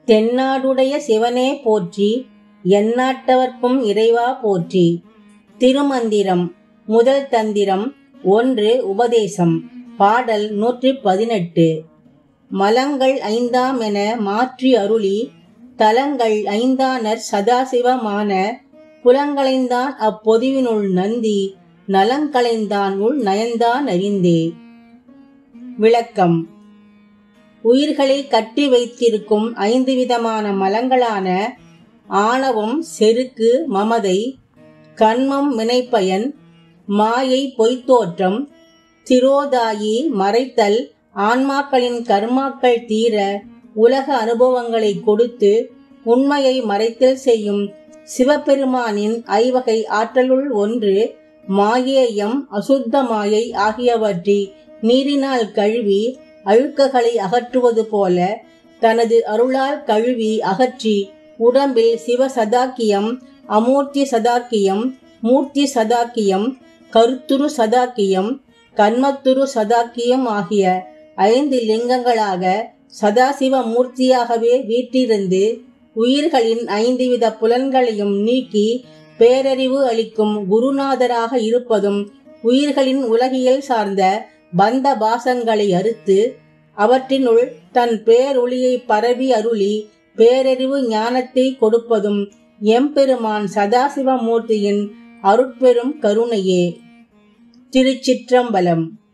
தென்னாடுடைய சிவனே போற்றி எந்நாட்டவர்க்கும் இறைவா போற்றி திருமந்திரம் முதல் தந்திரம் ஒன்று உபதேசம் பாடல் நூற்றி பதினெட்டு மலங்கள் ஐந்தாம் என மாற்றி அருளி தலங்கள் ஐந்தானர் சதாசிவமான புலங்களைந்தான் அப்பொதுவினுள் நந்தி நலங்களைந்தான் உள் நயந்தான் அறிந்தே விளக்கம் உயிர்களை கட்டி வைத்திருக்கும் ஐந்து விதமான மலங்களான ஆணவம் செருக்கு மமதை கண்மம் வினைப்பயன் மாயை பொய்த்தோற்றம் திரோதாயி மறைத்தல் ஆன்மாக்களின் கர்மாக்கள் தீர உலக அனுபவங்களை கொடுத்து உண்மையை மறைத்தல் செய்யும் சிவபெருமானின் ஐவகை ஆற்றலுள் ஒன்று மாயேயம் அசுத்த மாயை ஆகியவற்றை நீரினால் கழுவி அழுக்குகளை அகற்றுவது போல தனது அருளால் கழுவி அகற்றி உடம்பில் சிவ சதாக்கியம் அமூர்த்தி சதாக்கியம் மூர்த்தி சதாக்கியம் கருத்துரு சதாக்கியம் கண்மத்துரு சதாக்கியம் ஆகிய ஐந்து லிங்கங்களாக சதாசிவ மூர்த்தியாகவே வீற்றிருந்து உயிர்களின் ஐந்து வித புலன்களையும் நீக்கி பேரறிவு அளிக்கும் குருநாதராக இருப்பதும் உயிர்களின் உலகியல் சார்ந்த பந்த பாசங்களை அறுத்து அவற்றினுள் தன் பேரொளியை பரவி அருளி பேரறிவு ஞானத்தை கொடுப்பதும் எம்பெருமான் சதாசிவமூர்த்தியின் அருட்பெரும் கருணையே திருச்சிற்றம்பலம்